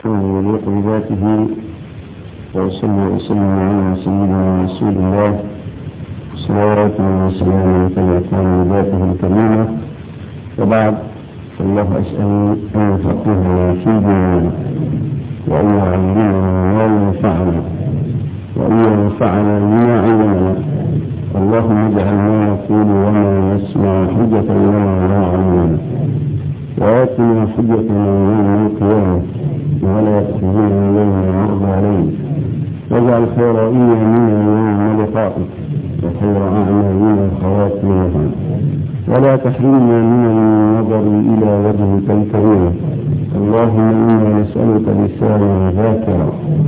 ومحمد يليق بذاته وصلى وسلم على سيدنا رسول الله صلوات وسلام وتبعتان بذاته الكريمة وبعد فالله أسأل أن يفقهنا في ديننا وأن يعلمنا ما ينفعنا وأن ينفعنا بما علمنا اللهم اجعل ما نقول وما نسمع حجة لنا لا علمنا وآتنا حجتنا يوم القيامة ولا تخزنا يوم العرض علينا واجعل خير ايامنا يوم لقائك وخير اعمالنا خواتمها ولا تحرمنا من النظر الى وجهك الكريم اللهم انا نسالك لسانا ذاكرا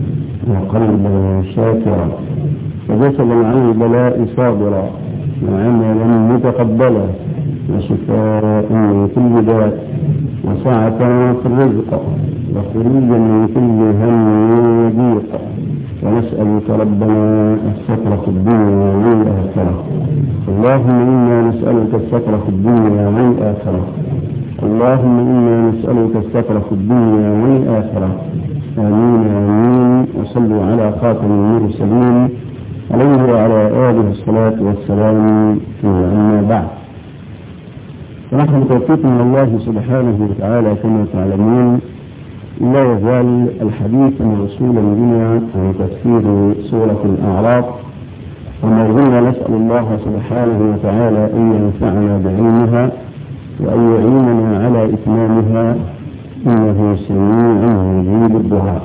وقلبا شاكرا وجسدا عن البلاء صابرا وعملا متقبلا وشفاء من كل داء وسعة في الرزق وخروجا من كل هم وضيق ونسألك ربنا الستر في الدنيا والآخرة اللهم إنا نسألك الستر في الدنيا والآخرة اللهم إنا نسألك الستر في الدنيا والآخرة آمين آمين وصلوا على خاتم المرسلين عليه وعلى آله الصلاة والسلام أما بعد ونحن بتوفيق من الله سبحانه وتعالى كما تعلمون لا يزال الحديث موصولا بنا عن تفسير سورة الأعراف وما زلنا نسأل الله سبحانه وتعالى أن ينفعنا بعلمها وأن يعيننا على إتمامها إنه سميع مجيب الدعاء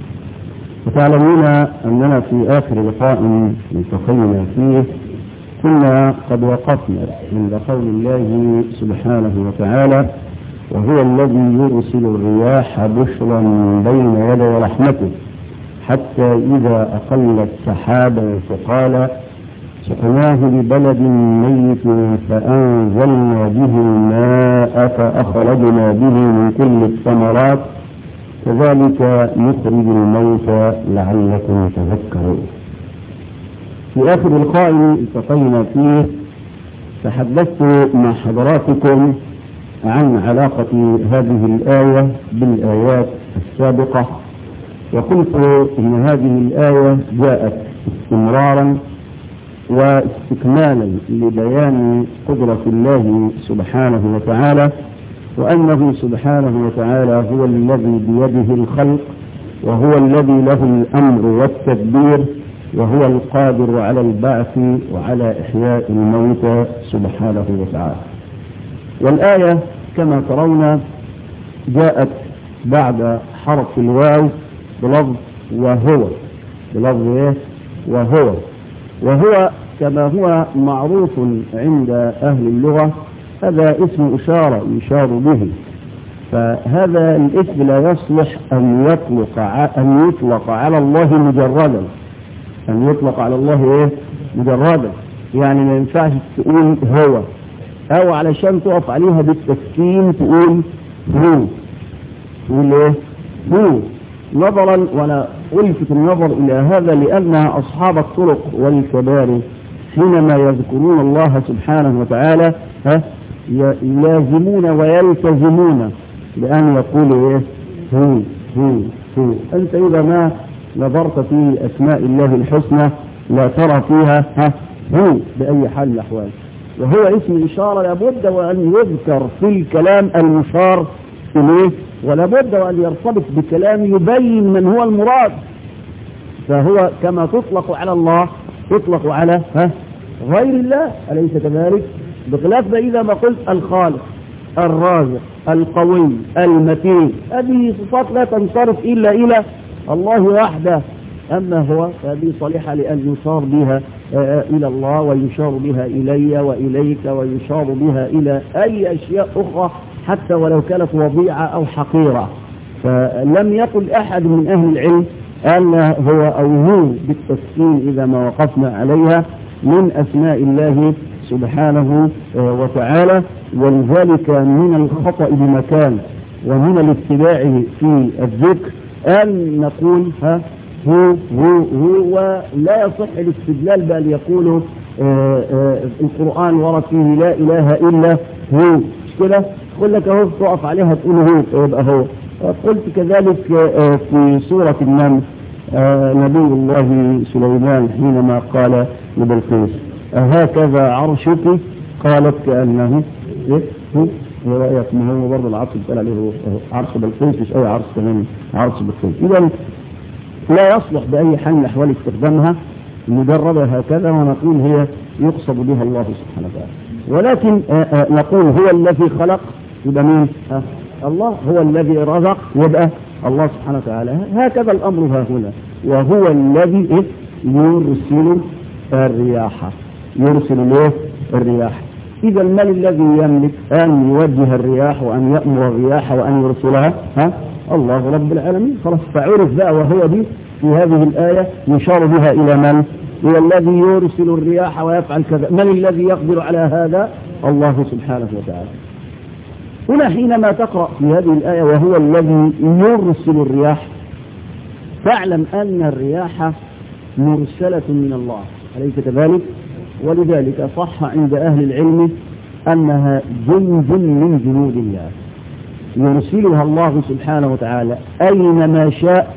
وتعلمون أننا في آخر لقاء التقينا فيه كنا قد وقفنا عند قول الله سبحانه وتعالى وهو الذي يرسل الرياح بشرا بين يدي رحمته حتى إذا أقلت سحابا فقال سقناه لبلد ميت فأنزلنا به الماء فأخرجنا به من كل الثمرات كذلك نخرج الموتى لعلكم تذكرون في آخر لقاء التقينا فيه تحدثت مع حضراتكم عن علاقة هذه الآية بالآيات السابقة وقلت إن هذه الآية جاءت استمرارا واستكمالا لبيان قدرة الله سبحانه وتعالى وأنه سبحانه وتعالى هو الذي بيده الخلق وهو الذي له الأمر والتدبير وهو القادر على البعث وعلى إحياء الموتى سبحانه وتعالى والآية كما ترون جاءت بعد حرف الواو بلفظ وهو بلفظ ايه وهو وهو كما هو معروف عند أهل اللغة هذا اسم إشارة يشار به فهذا الاسم لا يصلح أن يطلق أن يطلق على الله مجردا أن يطلق على الله إيه مجردا يعني ما ينفعش تقول هو أو علشان تقف عليها بالتسكين تقول هو تقول إيه هو نظرا وأنا ألفت النظر إلى هذا لأن أصحاب الطرق والكبار حينما يذكرون الله سبحانه وتعالى ها يلازمون ويلتزمون بأن يقولوا إيه هو هو هو أنت إذا ما نظرت في أسماء الله الحسنى لا ترى فيها ها هو بأي حال من الأحوال وهو اسم إشارة لابد وأن يذكر في الكلام المشار إليه ولابد وأن يرتبط بكلام يبين من هو المراد فهو كما تطلق على الله تطلق على ها غير الله أليس كذلك بخلاف إذا ما قلت الخالق الرازق القوي المتين هذه صفات لا تنصرف إلا إلى الله وحده أما هو فهذه صالحة لأن يشار بها إلى الله ويشار بها إلي وإليك ويشار بها إلى أي أشياء أخرى حتى ولو كانت وضيعة أو حقيرة فلم يقل أحد من أهل العلم أن هو أو هو بالتسكين إذا ما وقفنا عليها من أسماء الله سبحانه وتعالى ولذلك من الخطأ بمكان ومن الاتباع في الذكر أن نقول ها هو هو هو ولا يصح الاستدلال بل يقول آآ آآ القرآن ورد فيه لا إله إلا هو مش كده يقول لك اهو تقف عليها تقول هو يبقى هو قلت كذلك في سورة النمل نبي الله سليمان حينما قال لبلقيس هكذا عرشك قالت كأنه إيه هو رأيك ما هو برضه العرش بتقال عليه هو عرش بلقيس مش أي عرش كمان عرش بلقيس إذا لا يصلح بأي حال من الأحوال استخدامها مجرد هكذا ونقول هي يقصد بها الله سبحانه وتعالى ولكن نقول هو الذي خلق يبقى مين؟ الله هو الذي رزق يبقى الله سبحانه وتعالى هكذا الأمر ها هنا وهو الذي إيه؟ يرسل الرياح يرسل له الرياح إذا من الذي يملك أن يوجه الرياح وأن يأمر الرياح وأن يرسلها ها؟ الله رب العالمين خلاص فعرف بقى وهو دي في هذه الآية يشار بها إلى من؟ هو الذي يرسل الرياح ويفعل كذا من الذي يقدر على هذا؟ الله سبحانه وتعالى هنا حينما تقرأ في هذه الآية وهو الذي يرسل الرياح فاعلم أن الرياح مرسلة من الله أليس كذلك؟ ولذلك صح عند أهل العلم أنها جند من جنود الله يرسلها الله سبحانه وتعالى أينما شاء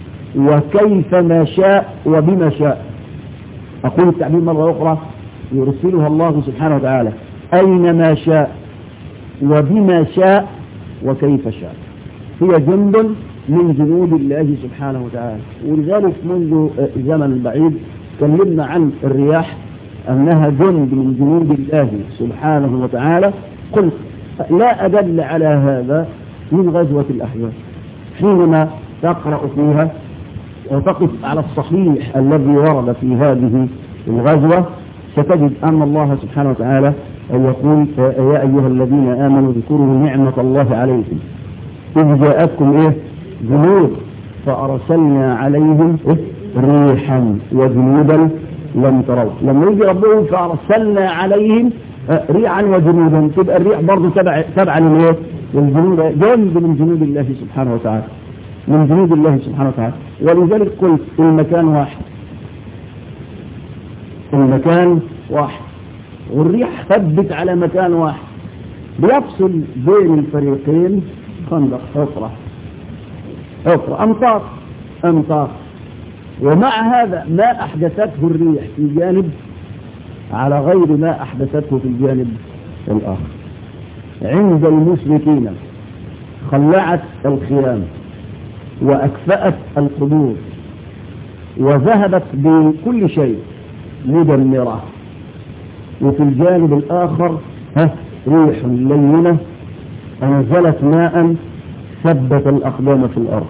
وكيف ما شاء وبما شاء أقول التعبير مرة أخرى يرسلها الله سبحانه وتعالى أينما شاء وبما شاء وكيف شاء هي جند من جنود الله سبحانه وتعالى ولذلك منذ زمن بعيد تكلمنا عن الرياح أنها جند من جنود الله سبحانه وتعالى قلت لا أدل على هذا من غزوة الأحزاب حينما تقرأ فيها وتقف على الصحيح الذي ورد في هذه الغزوة ستجد أن الله سبحانه وتعالى يقول يا أيها الذين آمنوا اذكروا نعمة الله عليكم إذ جاءتكم إيه جنود فأرسلنا عليهم إيه؟ ريحا وجنودا لم تروا لما يجي ربهم فأرسلنا عليهم ريحا وجنودا تبقى الريح برضه تبع تبع للايه؟ والجنود جند من جنود الله سبحانه وتعالى من جنود الله سبحانه وتعالى ولذلك قلت المكان واحد المكان واحد والريح ثبت على مكان واحد بيفصل بين الفريقين خندق حفرة حفرة أمطار أمطار ومع هذا ما أحدثته الريح في جانب على غير ما أحدثته في الجانب الآخر عند المشركين خلعت الخيام وأكفأت القبور وذهبت بكل شيء مدمرة وفي الجانب الآخر ها ريح لينة أنزلت ماء ثبت الأقدام في الأرض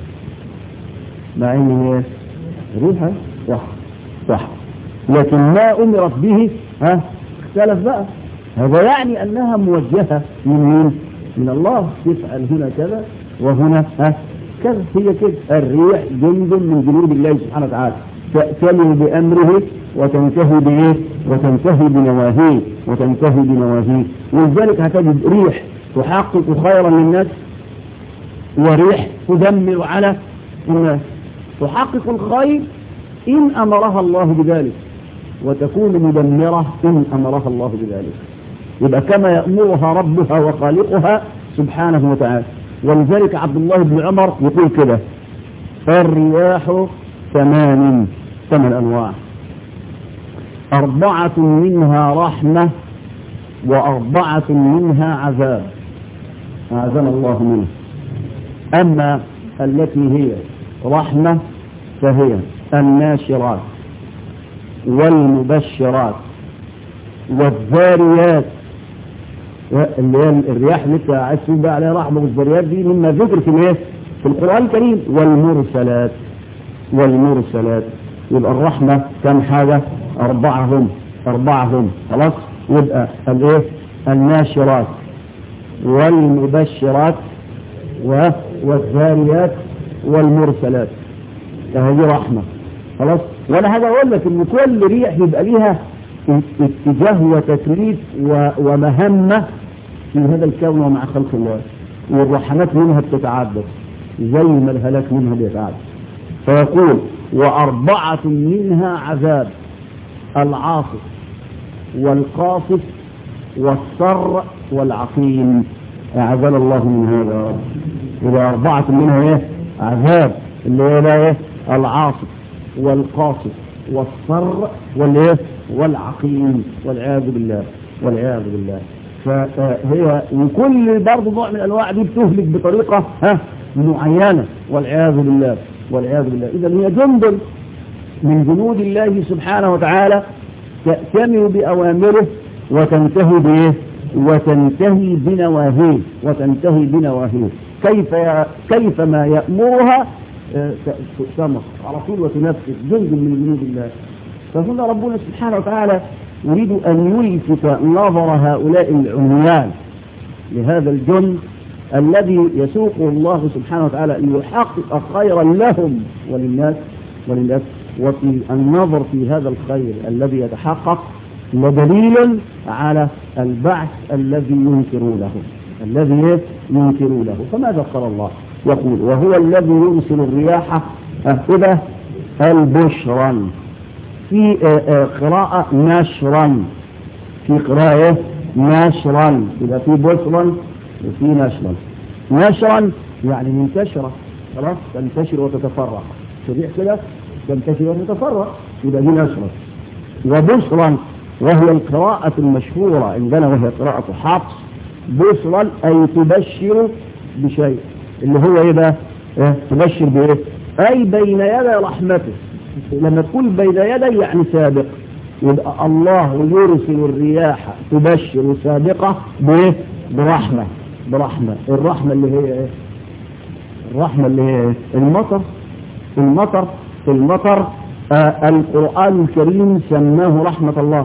مع أن ريحة صح صح لكن ما أمرت به ها اختلف بقى هذا يعني أنها موجهة من مين؟ من الله تفعل هنا كذا وهنا ها كذا هي كده الريح جند من جنود الله سبحانه وتعالى تأتمر بأمره وتنتهي بإيه؟ وتنتهي بنواهيه وتنتهي بنواهيه ولذلك هتجد ريح تحقق خيرا للناس وريح تدمر على الناس تحقق الخير إن أمرها الله بذلك وتكون مدمرة إن أمرها الله بذلك يبقى كما يأمرها ربها وخالقها سبحانه وتعالى ولذلك عبد الله بن عمر يقول كده الرياح ثمان ثمان أنواع أربعة منها رحمة وأربعة منها عذاب أعزنا الله منه أما التي هي رحمة فهي الناشرات والمبشرات والذاريات اللي هي الرياح اللي انت عايز تقول بقى عليها رحمه والذاريات دي مما ذكر في الايه؟ في القران الكريم والمرسلات والمرسلات يبقى الرحمه كم حاجه؟ اربعه هم اربعه هم خلاص يبقى الايه؟ الناشرات والمبشرات والذاريات والمرسلات فهذه رحمه خلاص وانا هذا اقول لك ان كل ريح يبقى ليها اتجاه وتكليف ومهمة في هذا الكون ومع خلق الله والرحمات منها بتتعدد زي ما الهلاك منها بيتعدد فيقول وأربعة منها عذاب العاصف والقاصف والسر والعقيم أعزل الله من هذا يبقى أربعة منها إيه عذاب اللي هي بقى إيه العاصف والقاصف والصر والإيه والعقيم والعياذ بالله والعياذ بالله فهي وكل برضه نوع من الأنواع دي بتهلك بطريقة ها معينة والعياذ بالله والعياذ بالله إذا هي جند من جنود الله سبحانه وتعالى تأتمر بأوامره وتنتهي بإيه وتنتهي بنواهيه وتنتهي بنواهيه كيف كيف ما يأمرها تؤتمر على طول وتنفذ جند من جنود الله فهنا ربنا سبحانه وتعالى يريد أن يلفت نظر هؤلاء العميان لهذا الجند الذي يسوقه الله سبحانه وتعالى ليحقق خيرا لهم وللناس وللناس وفي النظر في هذا الخير الذي يتحقق لدليل على البعث الذي ينكرونه الذي ينكرونه فماذا قال الله يقول وهو الذي يرسل الرياح إذا البشرا في قراءة نشرا في قراءة نشرا إذا في بشرا وفي نشرا نشرا يعني منتشرة خلاص تنتشر وتتفرق شريح كده تنتشر وتتفرق يبقى دي نشرا وبشرا وهي القراءة المشهورة عندنا وهي قراءة حفص بشرا أي تبشر بشيء اللي هو ايه بقى إيه؟ تبشر بايه اي بين يدي رحمته لما تقول بين يدي يعني سابق يبقى الله يرسل الرياح تبشر سابقة بايه برحمة برحمة الرحمة اللي هي ايه الرحمة اللي هي ايه المطر المطر المطر آه القرآن الكريم سماه رحمة الله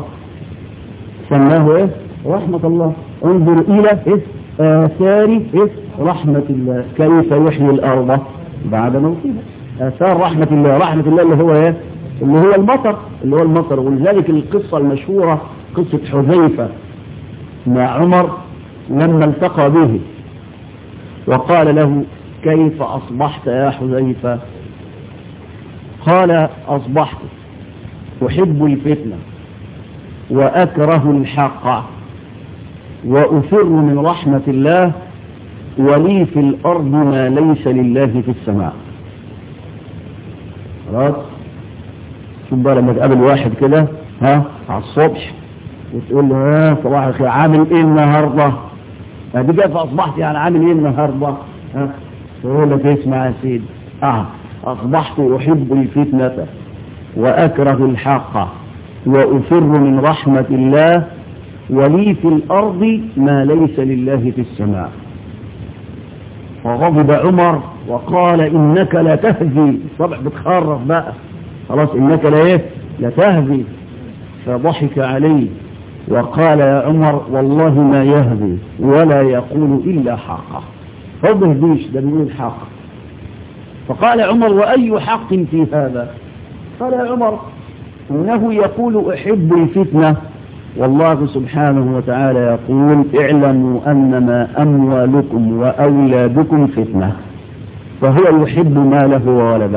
سماه ايه رحمة الله انظر الى ايه آثار إيه؟ رحمة الله كيف يحيي الأرض بعد موتها آثار رحمة الله رحمة الله اللي هو إيه؟ اللي هو المطر اللي هو المطر ولذلك القصة المشهورة قصة حذيفة مع عمر لما التقى به وقال له كيف أصبحت يا حذيفة قال أصبحت أحب الفتنة وأكره الحق وأفر من رحمة الله ولي في الأرض ما ليس لله في السماء خلاص شوف بقى لما تقابل واحد كده ها على الصبح وتقول له ها صباح الخير عامل ايه النهارده؟ ادي كيف اصبحت يعني عامل ايه النهارده؟ ها يقول لك اسمع يا سيدي اه اصبحت احب الفتنه واكره الحق وافر من رحمه الله ولي في الأرض ما ليس لله في السماء فغضب عمر وقال إنك لا تهدي طبع بتخرف بقى خلاص إنك لا إيه لا تهدي فضحك عليه وقال يا عمر والله ما يهدي ولا يقول إلا حقا هو بهديش ده بيقول حق فقال عمر وأي حق في هذا قال يا عمر إنه يقول أحب الفتنة والله سبحانه وتعالى يقول اعلموا أنما أموالكم وأولادكم فتنة فهو يحب ماله وولده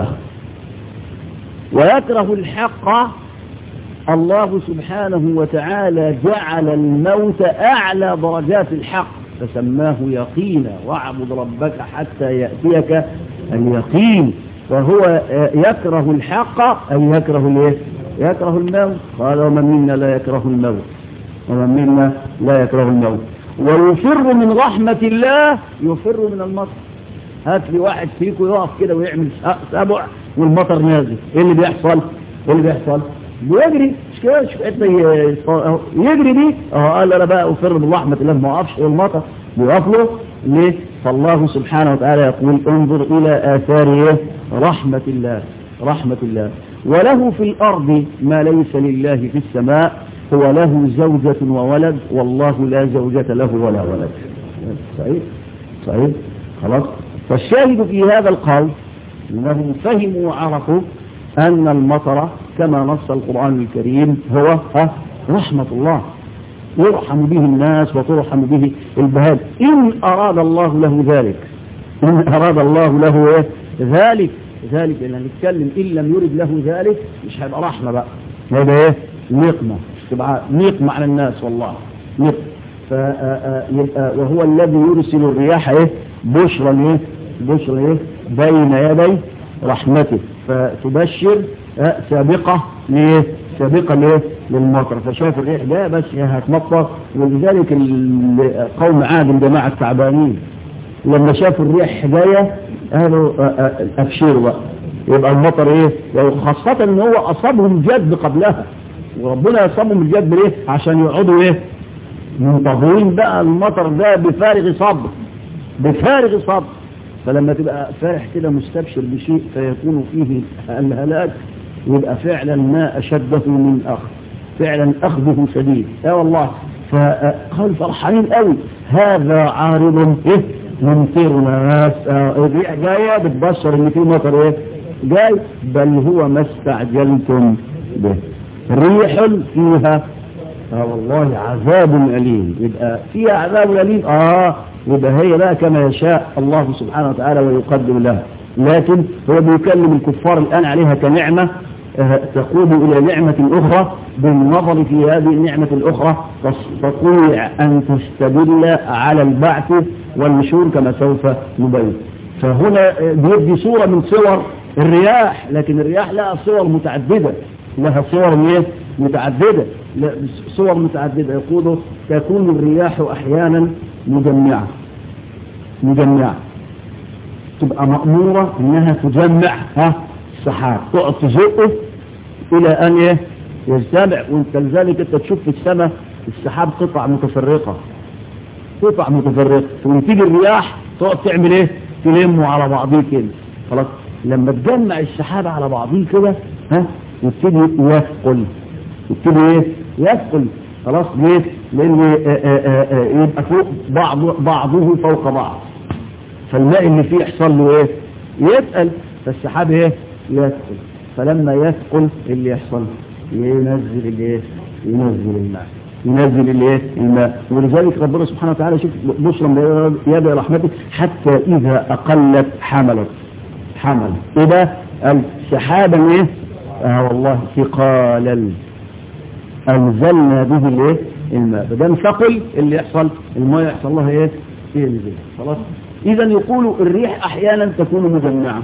ويكره الحق الله سبحانه وتعالى جعل الموت أعلى درجات الحق فسماه يقينا واعبد ربك حتى يأتيك اليقين وهو يكره الحق أي يكره الايه يكره الموت قال ومن منا لا يكره الموت ومن منا لا يكره الموت ويفر من رحمة الله يفر من المطر هات لي واحد فيكم يقف كده ويعمل سبع والمطر نازل ايه اللي بيحصل ايه اللي بيحصل بيجري مش كده يجري دي اه قال انا بقى افر من رحمة الله ما اقفش المطر بيقف له ليه فالله سبحانه وتعالى يقول انظر الى اثار رحمة الله رحمة الله وله في الأرض ما ليس لله في السماء هو له زوجة وولد والله لا زوجة له ولا ولد صحيح صحيح خلاص فالشاهد في هذا القول أنهم فهموا وعرفوا أن المطر كما نص القرآن الكريم هو رحمة الله يرحم به الناس وترحم به البهاد إن أراد الله له ذلك إن أراد الله له إيه؟ ذلك ذلك لأن نتكلم إن لم يرد له ذلك مش هيبقى رحمة بقى هيبقى إيه نقمة مش تبقى نقمة على الناس والله نقمة وهو الذي يرسل الرياح إيه بشرا إيه بشر ايه بين يدي رحمته فتبشر آه، سابقة ليه سابقة ليه للمطر فشاف الريح ده بس هتمطر ولذلك ال- قوم عاد الجماعة التعبانين لما شافوا الريح جاية قالوا آه، آه، ابشروا بقى يبقى المطر ايه خاصة ان هو اصابهم جد قبلها وربنا يصابهم الجد ليه عشان يقعدوا ايه منتظرين بقى المطر ده بفارغ صبر بفارغ صبر فلما تبقى فرح كده مستبشر بشيء فيكون فيه الهلاك يبقى فعلا ما أشده من أخذ فعلا أخذه شديد يا والله فقال فرحانين قوي هذا عارض إيه ممطرنا ناس آه، الريح جاية بتبشر إن في مطر إيه جاي بل هو ما استعجلتم به ريح فيها اه والله عذاب أليم يبقى فيها عذاب أليم اه يبقى هي بقى كما يشاء الله سبحانه وتعالى ويقدم لها لكن هو بيكلم الكفار الآن عليها كنعمة آه، تقود إلى نعمة أخرى بالنظر في هذه النعمة الأخرى تستطيع أن تستدل على البعث والنشور كما سوف نبين فهنا آه، بيدي صورة من صور الرياح لكن الرياح لها صور متعددة لها صور ايه متعددة لا، صور متعددة يقولوا تكون الرياح أحيانا مجمعة مجمعة تبقى مأمورة انها تجمع ها السحاب تقعد تزقه الى ان ايه يجتمع وانت لذلك انت تشوف في السماء السحاب قطع متفرقة قطع متفرقة وتيجي الرياح تقعد تعمل ايه تلمه على بعضيه كده خلاص لما تجمع السحاب على بعضيه كده ها يبتدي يثقل يبتدي ايه يثقل خلاص ليه لان آه، آه، آه، يبقى فوق بعض بعضه فوق بعض فالماء اللي فيه يحصل له ايه يثقل فالسحاب ايه يثقل فلما يثقل اللي يحصل ينزل الايه ينزل الماء ينزل الايه الماء ولذلك ربنا سبحانه وتعالى شوف بشرا بيد رحمته حتى اذا اقلت حملت حمل ايه ده قال سحابا ايه اه والله ثقالا انزلنا به الايه الماء بدل ثقل اللي يحصل الماء يحصل لها ايه ينزل خلاص اذا يقول الريح احيانا تكون مجمعه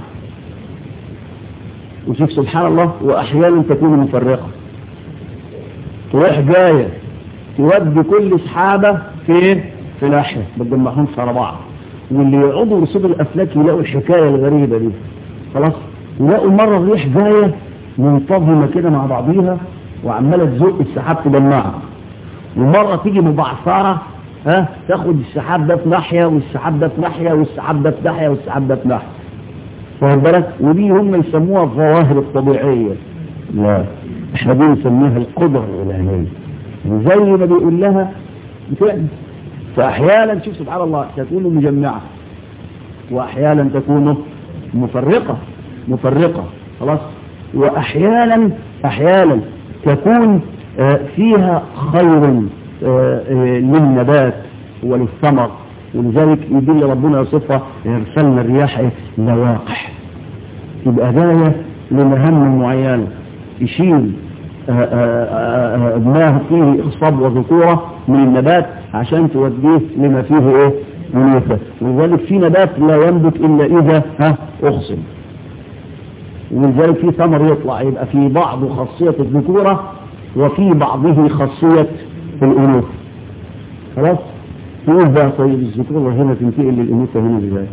وشوف سبحان الله واحيانا تكون مفرقه تروح جايه تودي كل سحابه في في ناحيه بتجمعهم على بعض واللي يقعدوا رسوب الافلاك يلاقوا الحكايه الغريبه دي خلاص يلاقوا مره الريح جايه منتظمه كده مع بعضيها وعماله تزق السحاب تجمعها ومره تيجي مبعثره ها تاخد السحاب ده في ناحيه والسحاب ده في ناحيه والسحاب ده في ناحيه والسحاب ده في ناحيه واخد بالك ودي هم يسموها الظواهر الطبيعيه لا احنا دي نسميها القدره الالهيه زي ما بيقول لها بتعمل فاحيانا شوف سبحان الله تكون مجمعه واحيانا تكون مفرقه مفرقه خلاص واحيانا احيانا تكون آه، فيها خير آه، آه، للنبات وللثمر ولذلك يدل ربنا يصفها ارسلنا الرياح إيه؟ لواقح تبقى جايه لمهام معينه يشيل آه، آه، آه، ما فيه اخصاب وذكوره من النبات عشان توديه لما فيه ايه انوثه ولذلك في نبات لا ينبت الا اذا ها اخصب ولذلك في ثمر يطلع يبقى في بعض خاصية الذكورة وفي بعضه خاصية الأنوثة خلاص تقول بقى طيب الذكورة هنا تنتقل للأنوثة هنا ازاي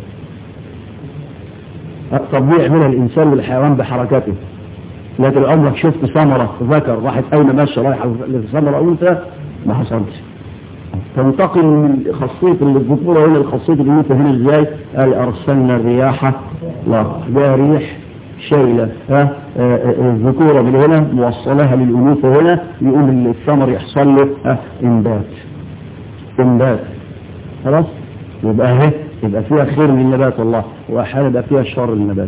أه، طب ليه يعملها الإنسان والحيوان بحركته لكن عمرك شفت ثمرة ذكر راحت أين ماشية رايحة لثمرة أنثى ما حصلش تنتقل من خاصية الذكورة هنا لخاصية الأنوثة هنا ازاي قال أرسلنا الرياح لا ده ريح شايلة ها آه، آه، الذكورة من هنا موصلها للأنوثة هنا يقوم الثمر يحصل له ها إنبات إنبات خلاص يبقى اهي يبقى فيها خير للنبات والله وأحيانا يبقى فيها شر للنبات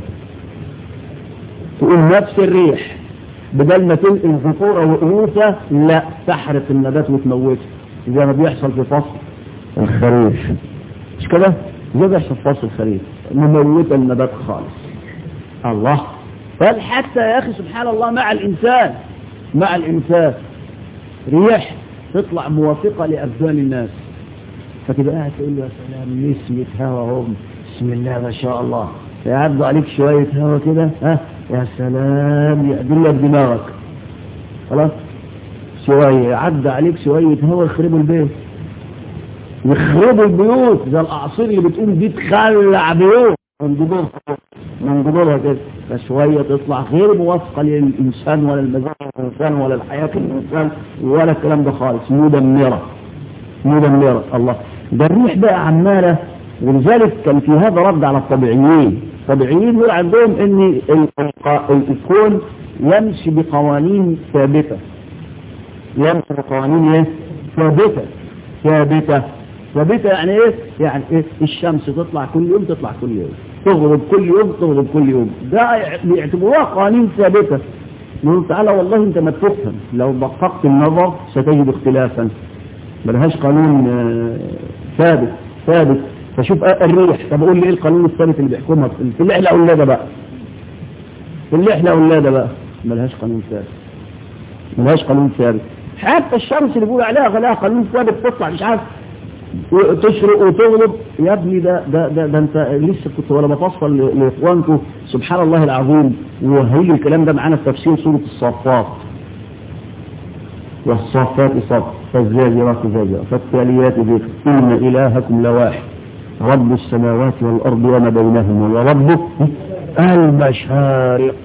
تقول نفس الريح بدل ما تنقل ذكورة وأنوثة لا تحرق النبات وتموته زي ما بيحصل في فصل الخريف مش كده؟ زي ما بيحصل في فصل الخريف مموتة النبات خالص الله بل حتى يا أخي سبحان الله مع الإنسان مع الإنسان ريح تطلع موافقة لأبدان الناس فتبقى قاعد تقول له يا سلام نسمة هوا هم بسم الله ما شاء الله يعدوا عليك شوية هوا كده ها يا سلام يعدل لك دماغك خلاص شوية يعدى عليك شوية هوا يخربوا البيت يخربوا البيوت زي الأعاصير اللي بتقوم دي تخلع بيوت من جذورها من جذورها كده فشوية تطلع غير موافقة للإنسان ولا المزاج الإنسان ولا الحياة الإنسان ولا الكلام ده خالص مدمرة مدمرة الله ده الريح بقى عمالة ولذلك كان في هذا رد على الطبيعيين الطبيعيين دول عندهم ان الكون يمشي بقوانين ثابتة يمشي بقوانين ايه ثابتة ثابتة ثابتة يعني ايه يعني ايه الشمس تطلع كل يوم تطلع كل يوم تغرب كل يوم تغرب كل يوم ده بيعتبروها قوانين ثابتة نقول تعالى والله انت ما تفهم لو دققت النظر ستجد اختلافا ملهاش قانون ثابت ثابت فشوف الريح طب قول لي ايه القانون الثابت اللي بيحكمها في اللحلة أولاده بقى في اللحلة أولاده بقى ملهاش قانون ثابت ملهاش قانون ثابت حتى الشمس اللي بيقول عليها غلاها قانون ثابت تطلع مش عارف تشرق وتغرب يا ابني ده ده ده, ده انت لسه كنت ولا بفصل لاخوانكم سبحان الله العظيم وهيجي الكلام ده معانا في تفسير سوره الصافات والصافات صف فالزاجرات زاجرة فالتاليات ذكر إن إلهكم لواحد رب السماوات والأرض وما بينهما ورب المشارق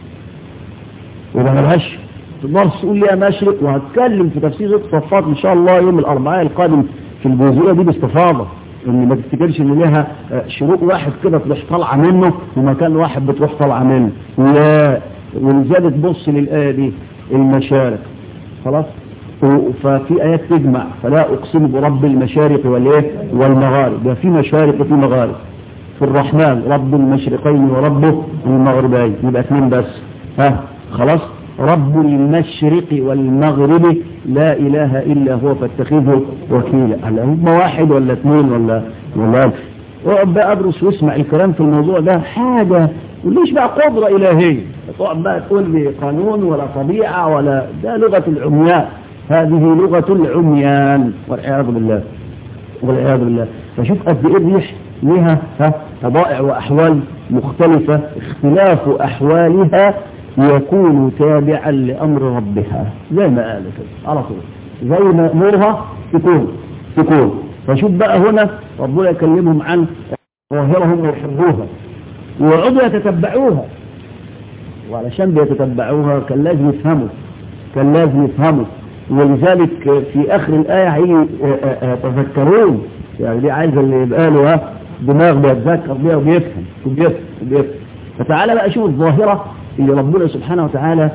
وده ملهاش تقدر تقول لي يا مشرق وهتكلم في تفسير الصفات إن شاء الله يوم الأربعاء القادم في الجزئية دي باستفاضة ان ما تفتكرش ان لها شروق واحد كده تروح طالعه منه ومكان واحد بتروح طالعه منه لا ولذلك بص للآية دي المشارق خلاص ففي آيات تجمع فلا أقسم برب المشارق والإيه والمغارب ده في مشارق وفي مغارب في الرحمن رب المشرقين ورب المغربين يبقى اثنين بس ها خلاص رب المشرق والمغرب لا إله إلا هو فاتخذه وكيلا هل هم واحد ولا اثنين ولا ولا اقعد بقى ادرس واسمع الكلام في الموضوع ده حاجة وليش بقى قدرة إلهية تقعد بقى تقول لي قانون ولا طبيعة ولا ده لغة العمياء هذه لغة العميان والعياذ بالله والعياذ بالله فشوف قد ايه الريح لها طبائع وأحوال مختلفة اختلاف أحوالها يكون تابعا لأمر ربها زي ما قال كده على طول زي ما أمورها تكون تكون فشوف بقى هنا ربنا يكلمهم عن ظاهرهم ويحبوها ويقعدوا يتتبعوها وعلشان بيتتبعوها كان لازم يفهموا كان لازم يفهموا ولذلك في آخر الآية هي تذكرون يعني دي عايزة اللي يبقى له دماغ بيتذكر بيها وبيفهم وبيفهم وبيفهم فتعالى بقى شوف الظاهرة اللي ربنا سبحانه وتعالى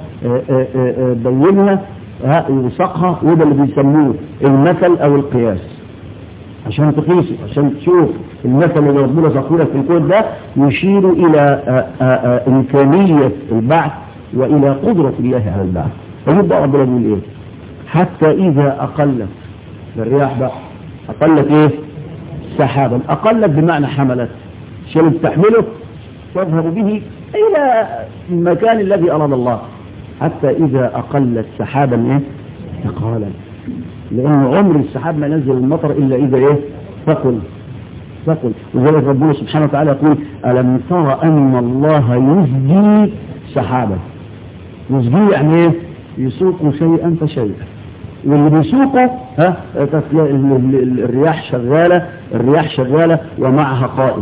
بينها وسقها وده اللي بيسموه المثل او القياس عشان تقيسه عشان تشوف المثل اللي ربنا سقوله في الكون ده يشير الى امكانية البعث والى قدرة الله على البعث فيبقى ربنا بيقول ايه حتى اذا اقلت الرياح بقى اقلت ايه سحابا اقلت بمعنى حملت عشان تحمله تذهب به إلى المكان الذي أراد الله حتى إذا أقلت سحابا إيه ثقالا لأن عمر السحاب ما نزل المطر إلا إذا إيه ثقل ثقل وذلك ربنا سبحانه وتعالى يقول ألم ترى أن الله يزجي سحابا يزجي يعني إيه يسوق شيئا فشيئا واللي بيسوقه ها الرياح شغالة الرياح شغالة ومعها قائد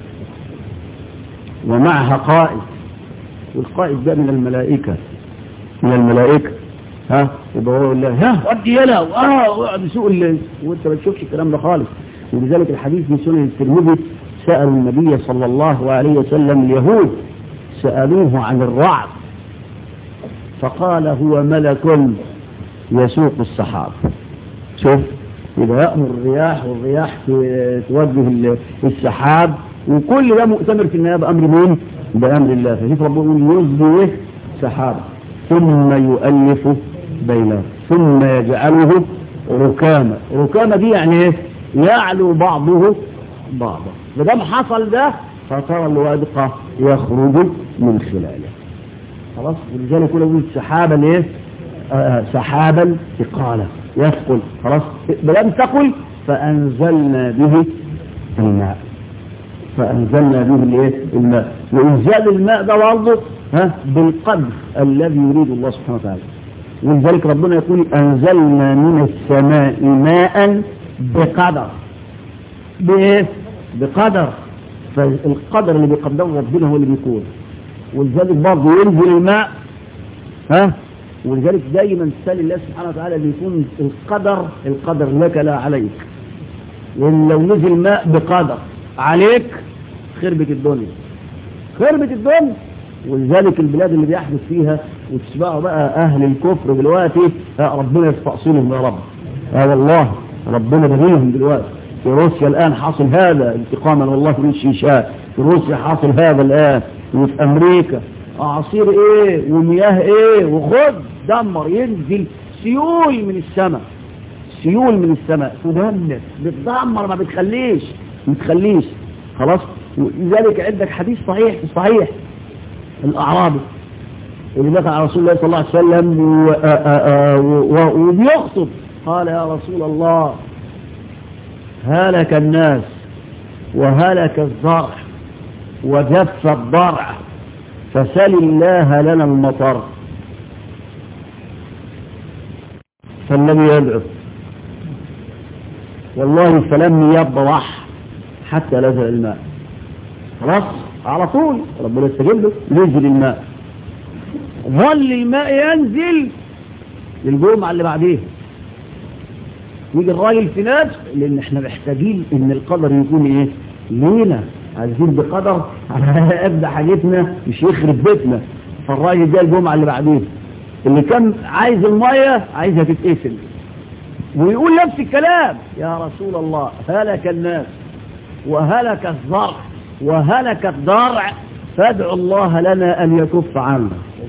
ومعها قائد والقائد ده من الملائكة من الملائكة ها يبقى هو يقول لها ها ودي يلا اه ويقعد يسوق الليل وانت ما تشوفش الكلام ده خالص ولذلك الحديث في سنن الترمذي سأل النبي صلى الله عليه وسلم اليهود سألوه عن الرعد فقال هو ملك يسوق السحاب شوف يبقى يأمر الرياح والرياح توجه السحاب وكل ده مؤتمر في النهاية بأمر مين بأمر الله فشوف ربنا يقول يزدي سحابا ثم يؤلف بينه ثم يجعله ركاما ركاما دي يعني ايه يعلو بعضه بعضا مدام حصل ده فترى الوادق يخرج من خلاله خلاص ولذلك يقول سحابا ايه آه سحابا ثقالا يثقل خلاص لم تقل فأنزلنا به الماء فأنزلنا به الايه الماء وإنزال الماء ده برضه ها بالقدر الذي يريد الله سبحانه وتعالى ولذلك ربنا يقول أنزلنا من السماء ماء بقدر بإيه؟ بقدر فالقدر اللي بيقدره ربنا هو اللي بيكون ولذلك برضه ينزل الماء ها ولذلك دايما تسال الله سبحانه وتعالى ان يكون القدر القدر لك لا عليك لان لو نزل ماء بقدر عليك خربت الدنيا خربت الدنيا ولذلك البلاد اللي بيحدث فيها وتسمعوا بقى اهل الكفر دلوقتي ربنا يستأصلهم يا رب اه والله ربنا بغيهم دلوقتي في روسيا الان حاصل هذا انتقاما والله من الشيشاء في روسيا حاصل هذا الان وفي امريكا اعاصير ايه ومياه ايه وخد دمر ينزل سيول من السماء سيول من السماء تدمر بتدمر ما بتخليش ما بتخليش خلاص لذلك عندك حديث صحيح صحيح الاعرابي اللي دخل على رسول الله صلى الله عليه وسلم وبيخطب قال يا رسول الله هلك الناس وهلك الزرع وجف الضرع فسل الله لنا المطر فلم يدعو والله فلم يبرح حتى نزل الماء خلاص على طول ربنا استجيب له نزل الماء ظل الماء ينزل للجمعة اللي بعديها يجي الراجل في نفس لان احنا محتاجين ان القدر يكون ايه لينا عايزين بقدر ابدا حاجتنا مش يخرب بيتنا فالراجل ده الجمعة اللي بعديها اللي كان عايز المية عايزها تتقفل ويقول نفس الكلام يا رسول الله هلك الناس وهلك الزرع وهلك الضرع فادعوا الله لنا أن يكف عنا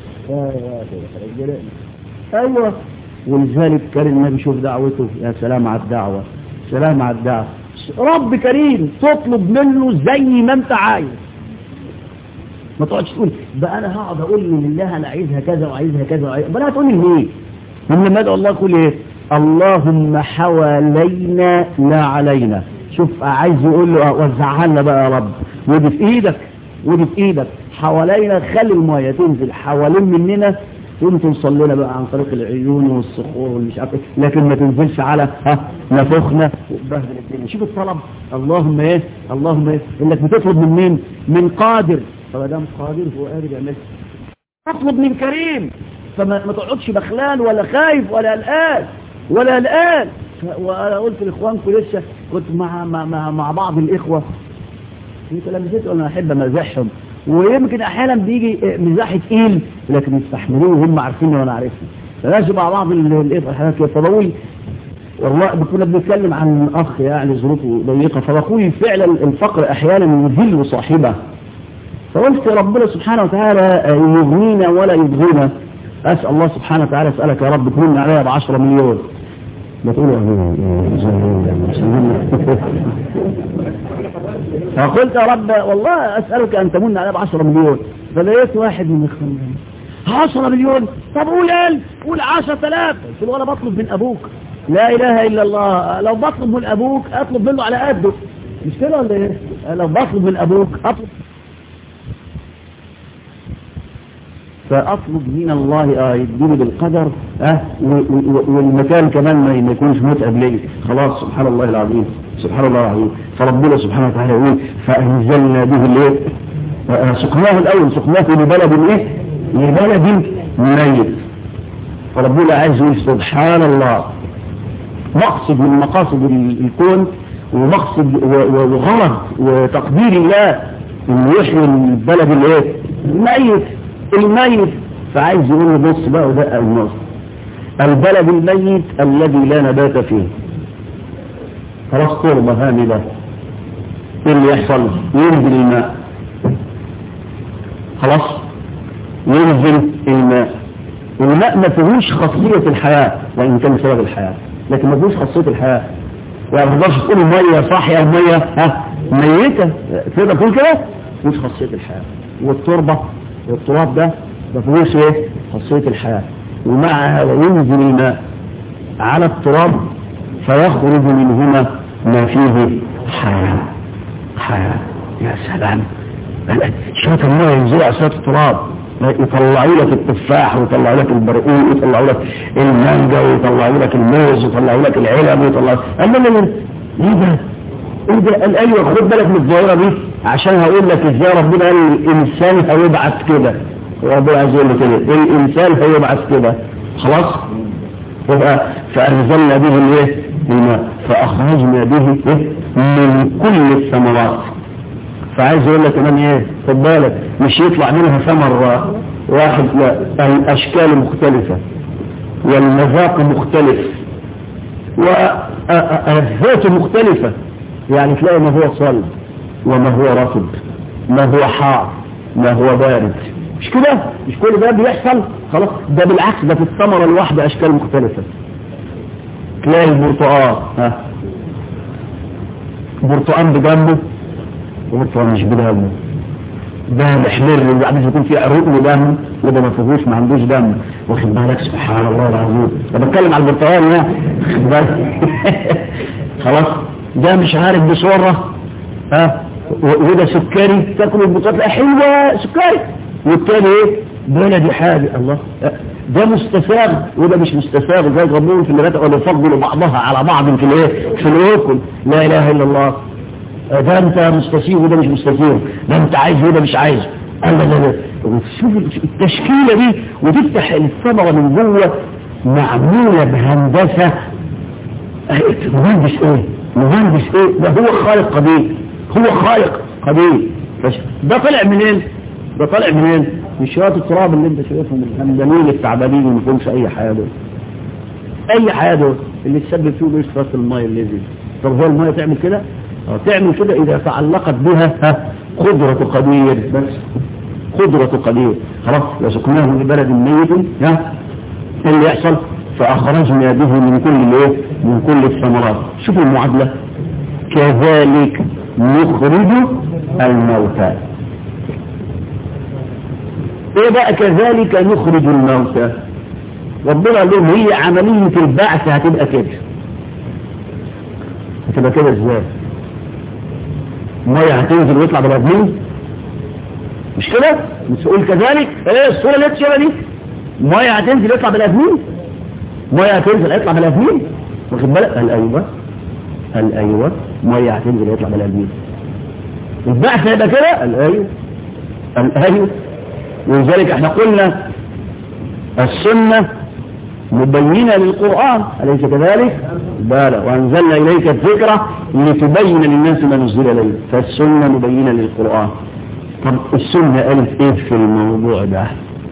أيوة ولذلك كان النبي شوف دعوته يا سلام على الدعوة سلام على الدعوة رب كريم تطلب منه زي ما انت عايز ما تقعدش تقول بقى انا هقعد اقول لله انا عايزها كذا وعايزها كذا وعايزها بقى هتقول لي ليه لما ادعو الله يقول ايه اللهم حوالينا لا علينا شوف عايز يقول له وزعها لنا بقى يا رب ودي في ايدك ودي في ايدك حوالينا خلي الميه تنزل حوالين مننا تقوم توصل لنا بقى عن طريق العيون والصخور والمش عارف لكن ما تنزلش على ها نفخنا وتبهدل الدنيا شوف الطلب اللهم ايه اللهم ايه انك بتطلب من مين من قادر فما دام قادر هو قادر يعمل اطلب من كريم فما ما تقعدش بخلان ولا خايف ولا قلقان ولا قلقان وانا قلت لاخوانكم لسه كنت مع مع مع, مع بعض الاخوه انت لما جيت انا احب امازحهم ويمكن احيانا بيجي مزاح تقيل لكن يستحملوه وهم عارفيني وانا عارفني فلازم مع بعض الاخوه الحاجات كده فبقول والله كنا بنتكلم عن اخ يعني ظروفه ضيقه فبقول فعلا الفقر احيانا يذل صاحبه فقلت ربنا سبحانه وتعالى يغنينا ولا يبغينا اسال الله سبحانه وتعالى اسالك يا رب تمن عليا ب 10 مليون ما تقول فقلت يا رب والله اسالك ان تمن عليا ب 10 مليون فلقيت واحد من اخواننا 10 مليون طب قول 1000 قول 10000 قلت له انا بطلب من ابوك لا اله الا الله لو بطلب من ابوك اطلب منه على قده مش كده ولا ايه لو بطلب من ابوك اطلب فاطلب من الله اه يديني بالقدر اه والمكان كمان ما يكونش متعب لي خلاص سبحان الله العظيم سبحان الله العظيم فربنا سبحانه وتعالى يقول فانزلنا به الايه آه سقناه الاول سقناه لبلد ايه لبلد ميت فربنا عايز يقول سبحان الله مقصد من مقاصد الكون ومقصد وغرض وتقدير الله انه يحيي البلد الايه الميت الميت فعايز يقول بص بقى وده النص البلد الميت الذي لا نبات فيه خلاص تربة هامدة ايه اللي يحصل ينزل الماء خلاص ينزل الماء الماء ما فيهوش خاصية الحياة وإن كان سبب الحياة لكن ما فيهوش خاصية الحياة يعني ما تقدرش تقول مية صاحية ومية ها ميتة تقدر تقول كده مش خاصية الحياة والتربة والتراب ده ما فيهوش ايه خاصية الحياة ومع هذا ينزل الماء على التراب فيخرج منهما ما فيه حياة حياة يا سلام شوية الماء ينزل على شوية التراب يطلعوا لك التفاح ويطلعوا لك البرقوق ويطلعوا لك المانجا ويطلعوا لك الموز ويطلعوا لك العلب ويطلعوا لا لا لا ايه ده ايه ده قال ايوه خد بالك من الظاهره دي عشان هقول لك ازاي ربنا قال الانسان هيبعث كده ربنا عايز يقول لي كده الانسان هيبعث كده خلاص يبقى فانزلنا به الايه الماء فاخرجنا به إيه؟ من كل الثمرات فعايز يقول لك كمان ايه خد بالك مش يطلع منها ثمر واحد لا الاشكال مختلفة والمذاق مختلف والذات مختلفة يعني تلاقي ما هو صلب وما هو رطب ما هو حار ما هو بارد مش كده مش كل ده بيحصل خلاص ده بالعكس ده في الثمرة الواحدة اشكال مختلفة تلاقي البرتقال ها برتقال بجنبه وبرتقال مش بجنبه ده محمر وبعدين يكون فيه عروق ودم وده ما فيهوش ما عندوش دم واخد بالك سبحان الله العظيم انا بتكلم على البرتقال يا واخد بالك خلاص ده مش عارف بصوره ها وده سكري تاكل البطاطا حلوه سكري والتاني ايه بلدي حاجه الله ده مستساغ وده مش مستساغ زي ربنا في اللغات ولا يفضل بعضها على بعض في الايه في الاكل لا اله الا الله ده انت مستسيغ وده مش مستسيغ ده انت عايز وده مش عايز لا لا لا وتشوف التشكيله دي وتفتح الثمره من جوه معموله بهندسه مهندس ايه مهندس ايه ده هو خالق قدير هو خالق قدير ده طلع منين ده طالع منين من شويه التراب اللي انت شايفهم الهمدانين التعبانين ما فيهمش اي حياه دول اي حياه دول اللي تسبب فيه ليش راس الماء اللي نزل طب هو الماء تعمل كده تعمل كده اذا تعلقت بها ها قدرة قدير بس قدرة قدير خلاص لو سكناه من بلد ميت ها اللي يحصل فاخرجنا به من كل الايه من كل الثمرات شوفوا المعادلة كذلك نخرج الموتى ايه بقى كذلك نخرج الموتى ربنا قال لهم هي عملية البعث هتبقى كده هتبقى كده ازاي مية هتنزل ويطلع بالأبنين مش كده مش تقول كذلك ايه الصورة اللي تشيرها دي مية هتنزل يطلع بالأبنين مية هتنزل يطلع بالأبنين واخد بالك قال ايوه قال ايوه مية هتنزل يطلع بالأبنين البعث هيبقى كده قال ايوه قال ايوه ولذلك احنا قلنا السنة مبينة للقرآن أليس كذلك بلى وأنزلنا إليك الذكرى لتبين للناس ما نزل إليه فالسنة مبينة للقرآن طب السنة قالت إيه في الموضوع ده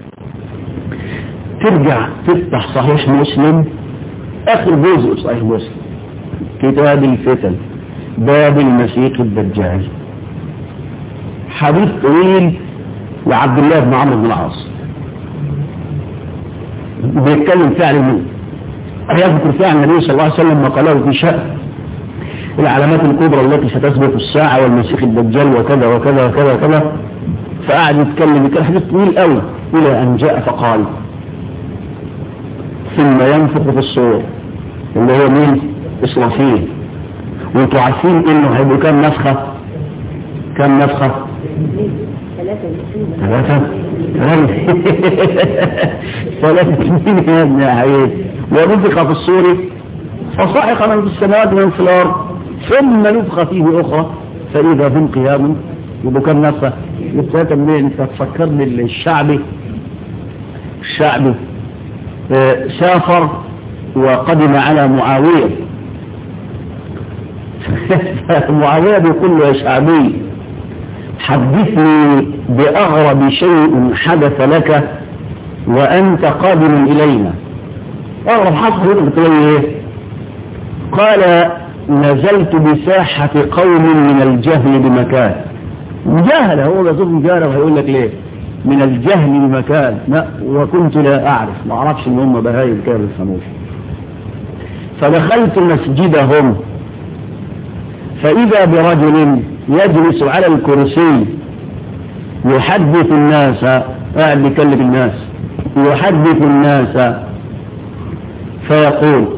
ترجع تفتح صحيح مسلم آخر جزء صحيح مسلم كتاب الفتن باب المسيح الدجال حديث طويل لعبد الله بن عمرو بن العاص بيتكلم فعل مين يذكر فعل النبي صلى الله عليه وسلم ما قاله في شأن العلامات الكبرى التي ستثبت الساعة والمسيح الدجال وكذا وكذا وكذا وكذا فقعد يتكلم كان حديث طويل قوي إلى أن جاء فقال ثم ينفخ في الصور اللي هو مين إسرافيل وانتوا عارفين انه هيبقوا كام نفخة كام نفخة ثلاثة ثلاثة سنين يا ابن عيد ونفخ في الصور فصعق من في السماوات ومن في الأرض ثم نفخ فيه أخرى فإذا هم قيام يبقوا كم نفخة يبقى منين انت تفكرني الشعبي الشعبي اه سافر وقدم على معاوية معاوية بيقول له يا شعبي حدثني بأغرب شيء حدث لك وأنت قادم إلينا أغرب حصل قلت له إيه قال نزلت بساحة قوم من الجهل بمكان مجاهل هو بيصف مجاهل وهيقول لك ليه من الجهل بمكان لا وكنت لا أعرف ما أعرفش إن هم بهايم كانوا الخموش فدخلت مسجدهم فإذا برجل يجلس على الكرسي يحدث الناس قاعد بيكلم الناس يحدث الناس فيقول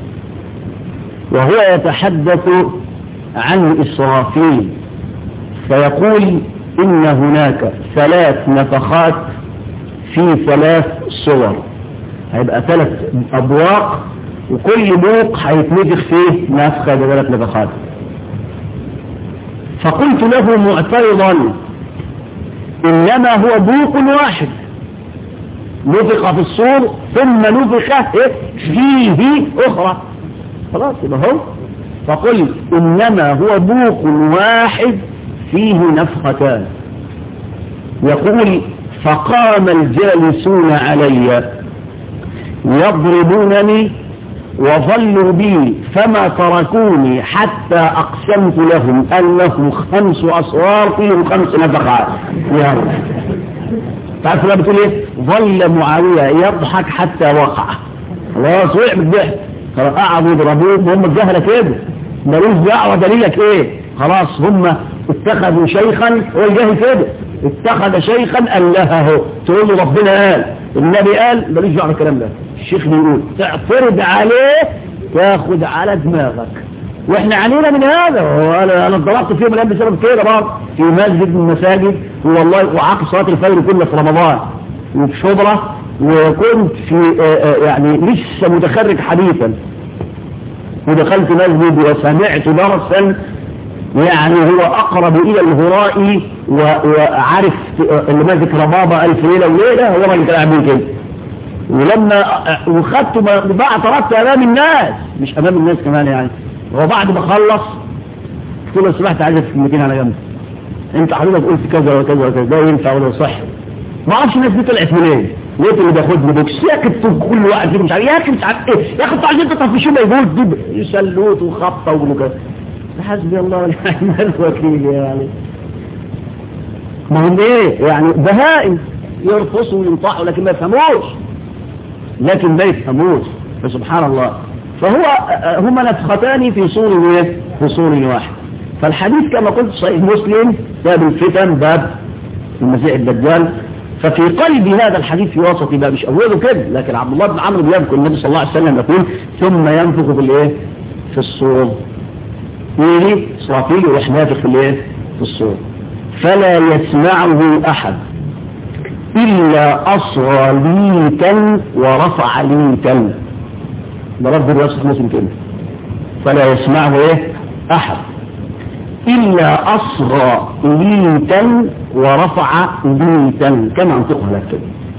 وهو يتحدث عن إسرافيل فيقول إن هناك ثلاث نفخات في ثلاث صور هيبقى ثلاث أبواق وكل بوق هيتنفخ فيه نفخة بثلاث نفخات فقلت له معترضا إنما هو بوق واحد نفخ في الصور ثم نفخ فيه أخرى خلاص يبقى هو فقلت إنما هو بوق واحد فيه نفختان يقول فقام الجالسون علي يضربونني وظلوا بي فما تركوني حتى أقسمت لهم أنه خمس أصوار فيهم خمس نفخات يا رب تعرف لما بتقول ايه ظل معاوية يضحك حتى وقع خلاص وقع بالضحك قعدوا يضربوه هم الجهلة كده ملوش دعوة دليلك ايه خلاص هم اتخذوا شيخا هو الجاهل كده اتخذ شيخا قال لها هو تقول له ربنا قال النبي قال ماليش دعوه الكلام ده الشيخ بيقول تعترض عليه تاخد على دماغك واحنا علينا من هذا وانا انا اتضربت فيه من قبل بسبب كده برضه في مسجد من المساجد والله وعقد صلاه الفجر كله في رمضان وفي شبرة وكنت في يعني لسه متخرج حديثا ودخلت مسجد وسمعت درسا يعني هو أقرب إلى الهراء وعارف اللي ماسك ربابة ألف ليلة وليلة هو راجل كان عامل كده ولما وخدته بقى اعترضت أمام الناس مش أمام الناس كمان يعني وبعد ما خلص قلت له سمحت عايزك في المكان على جنب انت حضرتك قلت كذا وكذا وكذا ده ينفع ولا صح ما اعرفش الناس دي طلعت منين لقيت اللي بياخدني بوكس يا اخي كل واحد فيهم مش عارف يا اخي مش عارف ايه يا اخي انتوا عايزين تطفشوا ما يقول دب يسلوت وخبطه وكذا حسبي الله ونعم الوكيل يعني ما هم ايه يعني بهائم يرقصوا وينطحوا لكن ما يفهموش لكن ما يفهموش فسبحان الله فهو هما نفختان في صور ايه في صور واحد فالحديث كما قلت صحيح مسلم باب الفتن باب المسيح الدجال ففي قلب هذا الحديث في وسط باب مش اوله كده لكن عبد الله بن عمرو بيذكر النبي صلى الله عليه وسلم يقول ثم ينفخ في الايه في الصور يجي صافي يروح نافخ في الايه في الصور فلا يسمعه احد الا اصغى ليتا ورفع ليتا ده رب الرسول مسلم كده فلا يسمعه ايه احد الا اصغى ليتا ورفع ليتا كما انطقها لك كده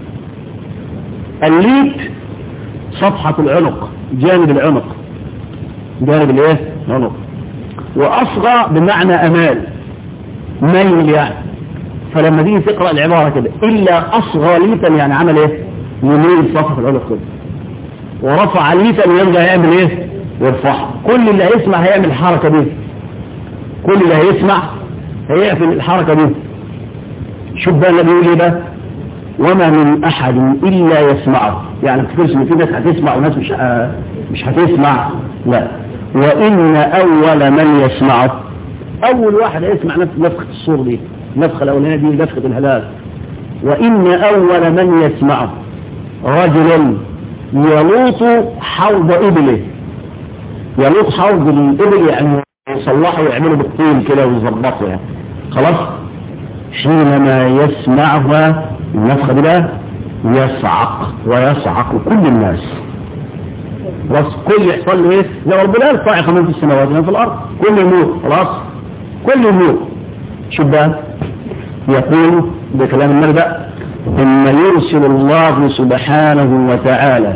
الليت صفحة العنق جانب العنق جانب الايه العنق واصغى بمعنى امال ميل يعني فلما تيجي تقرا العباره كده الا اصغى ليتا يعني عمل ايه يميل صفحه العنق كده ورفع ليتا يرجع يعمل ايه يرفعها كل اللي هيسمع هيعمل الحركه دي كل اللي هيسمع هيعمل الحركه دي شوف بقى النبي يقول ايه بقى وما من احد الا يسمعه يعني ما تفكرش ان في ناس هتسمع وناس مش ه... مش هتسمع لا وان اول من يسمعه اول واحد هيسمع نفخه الصور دي النفخه الاولانيه دي نفخه الهلاك وان اول من يسمعه رجل يلوط حوض ابله يلوط حوض الابل يعني يصلحوا ويعملوا بالطين كده ويظبطوا يعني خلاص حينما يسمعها النفخة بلا يصعق ويصعق كل الناس خلاص كل يحصل له ايه زي ربنا قال صاعقة من في السماوات ومن في الارض كل يموت خلاص كل يموت شوف بقى يقول بكلام المربع ثم يرسل الله سبحانه وتعالى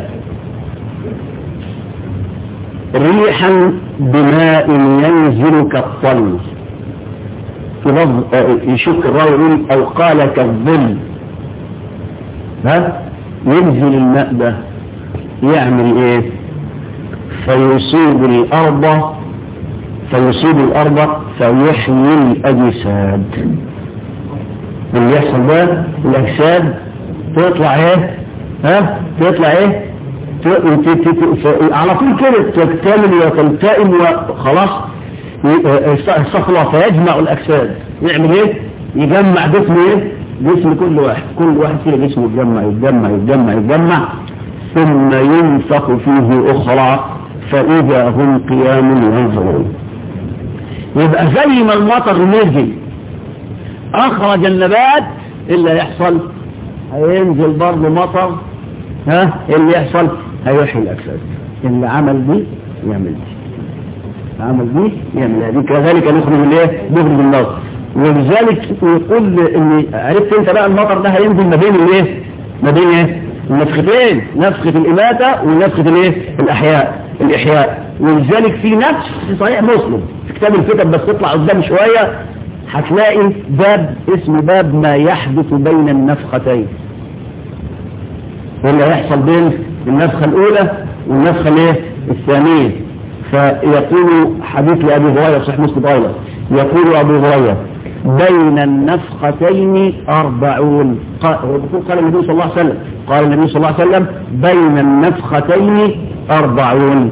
ريحا بماء ينزل كالطل في لفظ يشك الراوي يقول او قال كالظل ها ينزل الماء ده يعمل ايه فيصيب الارض فيصيب الارض فيحيي الاجساد اللي يحصل ده الاجساد تطلع ايه ها تطلع ايه على طول كده تكتمل وتلتئم وخلاص الصخرة فيجمع الأجساد يعمل ايه يجمع جسم ايه جسم كل واحد كل واحد كده جسمه يتجمع يتجمع يتجمع يتجمع ثم ينفخ فيه أخرى فإذا هم قيام ينظرون يبقى زي ما المطر نزل أخرج النبات إلا يحصل هينزل برضه مطر ها اللي يحصل هيحيي الأجساد اللي عمل دي يعمل دي عمل دي يعمل دي كذلك نخرج الايه نخرج النار ولذلك يقول ان عرفت انت بقى المطر ده هينزل ما بين الايه ما بين ايه النفختين نفخة الإماتة ونفخة الايه الأحياء الإحياء ولذلك في نفس في صحيح مسلم في كتاب الكتب بس تطلع قدام شوية هتلاقي باب اسمه باب ما يحدث بين النفختين اللي هيحصل بين النفخة الأولى والنفخة الايه الثانية فيقول حديث لأبي هريرة صحيح مسلم أيضا يقول أبو هريرة بين النفختين أربعون قال قال النبي صلى الله عليه وسلم قال النبي صلى الله عليه وسلم بين النفختين أربعون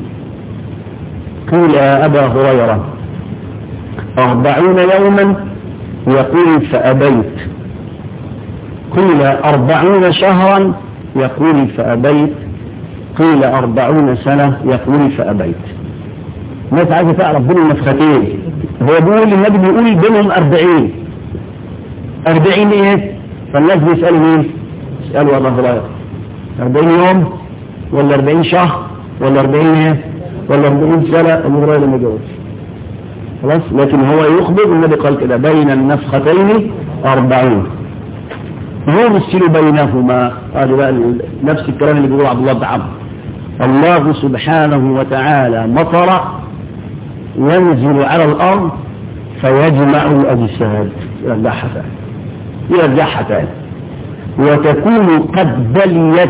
قيل يا أبا هريرة أربعون يوما يقول فأبيت قيل أربعون شهرا يقول فأبيت قيل أربعون سنة يقول فأبيت الناس عايزة تعرف بين النفختين هو بيقول النبي بيقول بينهم أربعين أربعين إيه فالناس بيسألوا مين يسألوا أبا هريرة أربعين يوم ولا أربعين شهر ولا أربعين إيه ولا أربعين سنة أبو هريرة ما جاوبش خلاص لكن هو يخبر النبي قال كده بين النفختين أربعين يرسل بينهما هذا بقى نفس الكلام اللي بيقوله عبد الله بن عمرو الله سبحانه وتعالى مطر ينزل على الأرض فيجمع الأجساد يرجعها تاني يرجعها تاني وتكون قد بليت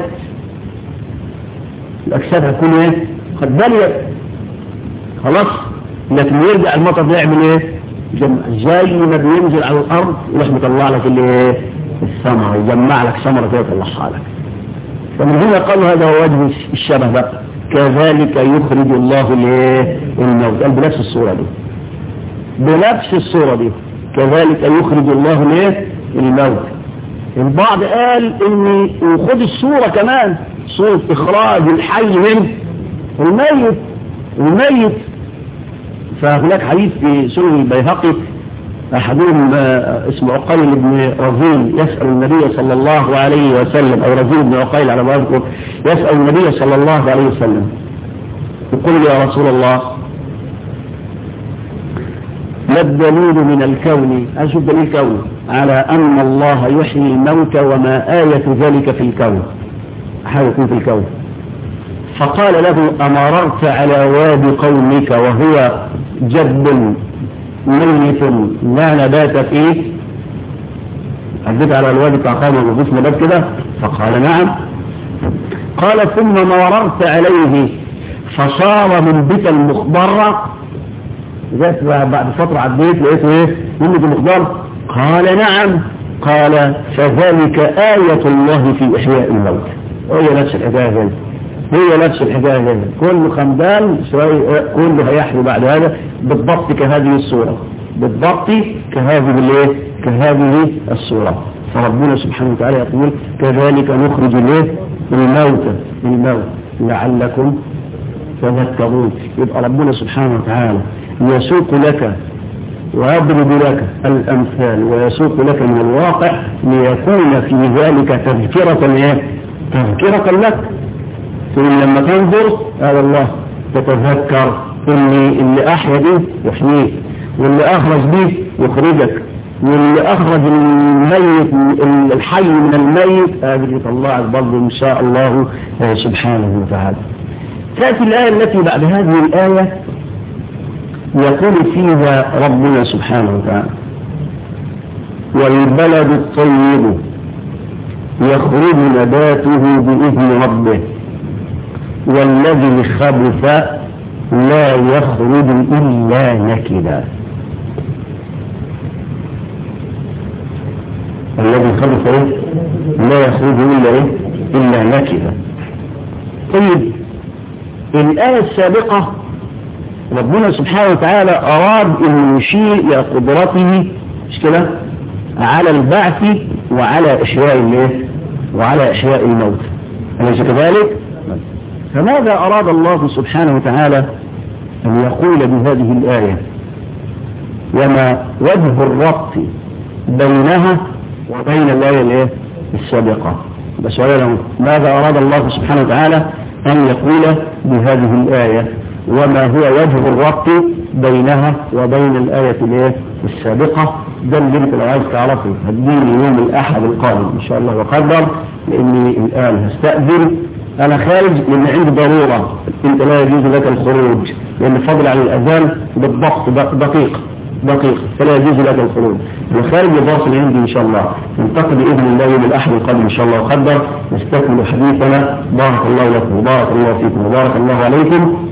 الأجساد هتكون ايه قد بليت خلاص لكن يرجع المطر ده يعمل ايه جمع زي ما بينزل على الأرض يروح مطلع لك الايه الثمرة يجمع لك ثمرة كده يطلعها لك فمن هنا قالوا هذا هو وجه الشبه بقى كذلك يخرج الله الايه الموت قال بنفس الصورة دي بنفس الصورة دي كذلك يخرج الله الايه الموت البعض قال ان وخد الصورة كمان صورة اخراج الحي من الميت الميت فهناك حديث في سنن البيهقي أحدهم اسمه عقيل بن رزين يسأل النبي صلى الله عليه وسلم أو رزين بن عقيل على ما أذكر يسأل النبي صلى الله عليه وسلم يقول يا رسول الله ما الدليل من الكون أشو الدليل كون على أن الله يحيي الموت وما آية ذلك في الكون حال يكون في الكون فقال له أمررت على واد قومك وهو جد ميت لا نبات فيه عديت على الوادي بتاع قوم وجوز نبات كده فقال نعم قال ثم مررت عليه فصار منبتا مخضرا جات بعد فترة عديت لقيته ايه منبت مخضر قال نعم قال فذلك آية الله في إحياء الموت هي نفس الحكاية هنا هي نفس الحكاية هنا كل خمدان كله هيحيي بعد هذا بالضبط كهذه الصورة بالضبط كهذه الايه كهذه الصورة فربنا سبحانه وتعالى يقول كذلك نخرج الايه الموت الموت لعلكم تذكرون يبقى ربنا سبحانه وتعالى يسوق لك ويضرب لك الأمثال ويسوق لك من الواقع ليكون في ذلك تذكرة ايه تذكرة لك ثم لما تنظر قال الله تتذكر اللي اللي احيا به يحييك واللي اخرج به يخرجك واللي اخرج الميت الحي من الميت قادر يطلعك برضه ان شاء الله سبحانه وتعالى تأتي الآية التي بعد هذه الآية يقول فيها ربنا سبحانه وتعالى والبلد الطيب يخرج نباته بإذن ربه والذي خبث لا يخرج إلا نكدا الذي خبث إيه؟ لا يخرج إلا إيه؟ إلا نكدا طيب الآية السابقة ربنا سبحانه وتعالى أراد أن يشير إلى قدرته مش كده على البعث وعلى إحياء الايه وعلى إحياء الموت أليس كذلك فماذا أراد الله سبحانه وتعالى أن يقول بهذه الآية وما وجه الربط بينها وبين الآية الايه السابقة بسؤال ماذا أراد الله سبحانه وتعالى أن يقول بهذه الآية وما هو وجه الربط بينها وبين الآية الايه السابقة ده اللي انت لو عايز تعرفه هتجيني يوم الأحد القادم إن شاء الله وقدر لأني الآن هستأذن أنا خارج لأن عندي ضرورة أنت لا يجوز لك الخروج لأن فضل عن الأذان بالضبط دقيق دقيق فلا يجوز لك الخروج الخارج يواصل عندي إن شاء الله نلتقي بإذن الله يوم الأحد القادم إن شاء الله وقدر نستكمل حديثنا بارك الله لكم وبارك الله فيكم وبارك الله عليكم